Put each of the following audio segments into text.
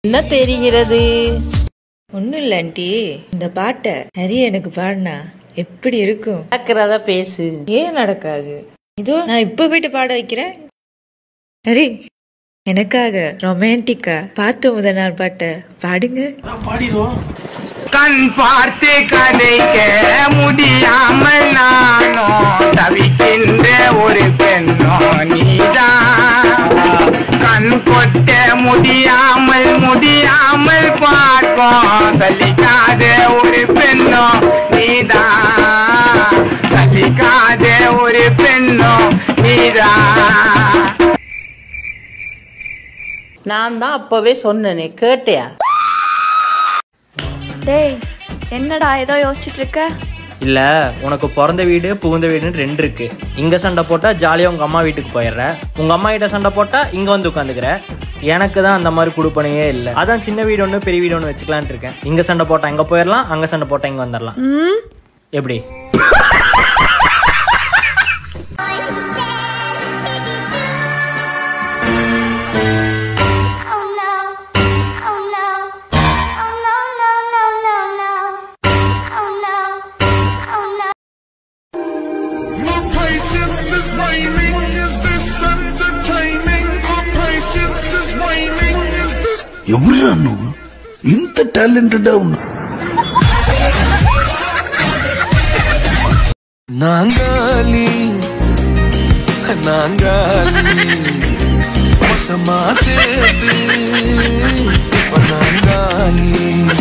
என்ன தெரிகிறது ஒன்றும் இல்லை ஆண்டி இந்த பாட்டை நிறைய எனக்கு பாடினா எப்படி இருக்கும் நடக்கிறத பேசு ஏன் நடக்காது இதோ நான் இப்போ போயிட்டு பாட வைக்கிறேன் ஹரி எனக்காக ரொமான்டிக்கா பார்த்த முதல் நாள் பாட்டை பாடுங்க கண் பார்த்து கதைக்க முடியாமல் நானோ தவிக்கின்ற ஒரு பெண்ணோ நீதான் கண் கொட்ட முடியாமல் முடியாமல் பார்ப்போம் சலிக்காத ஒரு பெண்ணோ நீதான் சலிக்காத ஒரு பெண்ணோ நீதான் நான் தான் அப்பவே சொன்னேனே கேட்டியா டேய் என்னடா ஏதோ யோசிச்சுட்டு இருக்க இல்ல உனக்கு பிறந்த வீடு புகுந்த வீடுன்னு ரெண்டு இருக்கு இங்க சண்டை போட்டா ஜாலியா உங்க அம்மா வீட்டுக்கு போயிடுற உங்க அம்மா கிட்ட சண்டை போட்டா இங்க வந்து உட்காந்துக்கிற எனக்கு தான் அந்த மாதிரி குடுப்பனையே இல்லை அதான் சின்ன வீடு ஒன்று பெரிய வீடு ஒன்று வச்சுக்கலான்ட்டு இருக்கேன் இங்க சண்டை போட்டா இங்க போயிடலாம் அங்க சண்டை போட்டா இங்க வந்துடலாம் ம் எப்படி Oh no. Oh no. Oh no, no, no, no, no. Oh no. Oh no. My patience is waning. Is this entertaining? My patience is waning. Is this ఎవరురా నువ్వు ఇంత టాలెంటెడ్ ఉన్నా నాంగాలి నాంగాలి మొత్తమా సేపు నాంగాలి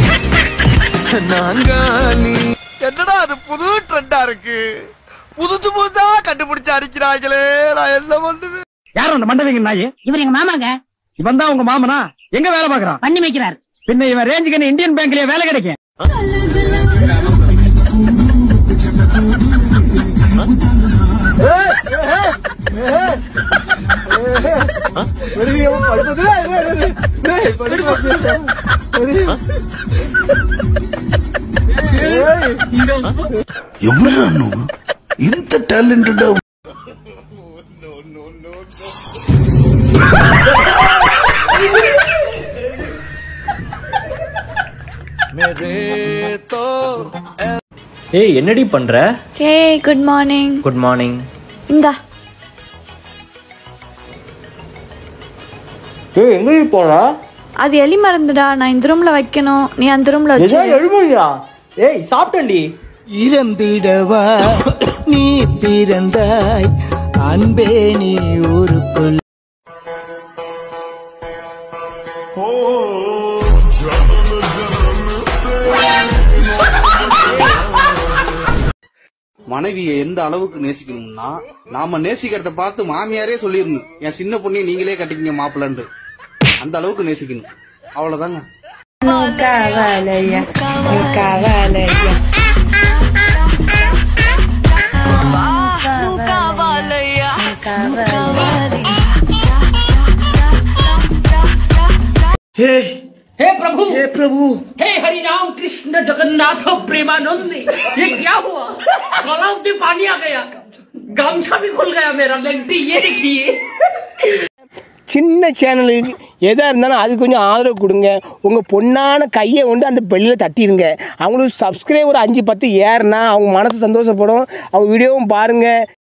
నాంగాలి என்னடா அது புது ட்ரெண்டா இருக்கு புதுசு புதுசா கண்டுபிடிச்சு அடிக்கிறாங்களே நான் என்ன பண்ணுவேன் யார் அந்த மண்டவிங்க நாயி இவர் எங்க மாமாங்க இவன் தான் உங்க மாமனா எங்க வேலை பாக்குறான் பண்ணி வைக்கிறார் பின்ன இவன் ரேஞ்சுக்கு இந்தியன் பேங்க்லயே வேலை கிடைக்கும் ఎవరురా నువ్వు ఇంత టాలెంటెడ్ ஏய் என்னடி பண்ற ஏய் குட் மார்னிங் குட் மார்னிங் இந்தா ஏய் எங்கடி போறா அது எலி மருந்துடா நான் இந்த ரூம்ல வைக்கணும் நீ அந்த ரூம்ல வச்சு எழுமையா ஏய் சாப்பிட்டேன்டி இறந்திடவா நீ பிறந்தாய் அன்பே நீ ஊருக்குள் மனைவியை எந்த அளவுக்கு நேசிக்கணும்னா நாம நேசிக்கிறத பார்த்து மாமியாரே சொல்லிடணும் என் சின்ன பொண்ணை நீங்களே கட்டிக்கிங்க மாப்பிள்ளன்ட்டு அந்த அளவுக்கு நேசிக்கணும் அவ்வளவுதாங்க காவாலையா காவாலையா हे प्रभु हे प्रभु हे हरि राम कृष्ण जगन्नाथ प्रेमानंद ये क्या हुआ गलाव में पानी आ गया गमछा भी खुल गया मेरा लेंटी ये देखिए சின்ன சேனலுக்கு எதாக இருந்தாலும் அது கொஞ்சம் ஆதரவு கொடுங்க உங்கள் பொண்ணான கையை கொண்டு அந்த பெல்லில் தட்டிடுங்க அவங்களுக்கு சப்ஸ்கிரைபர் அஞ்சு பத்து ஏறுனா அவங்க மனசு சந்தோஷப்படும் அவங்க வீடியோவும் பாருங்கள்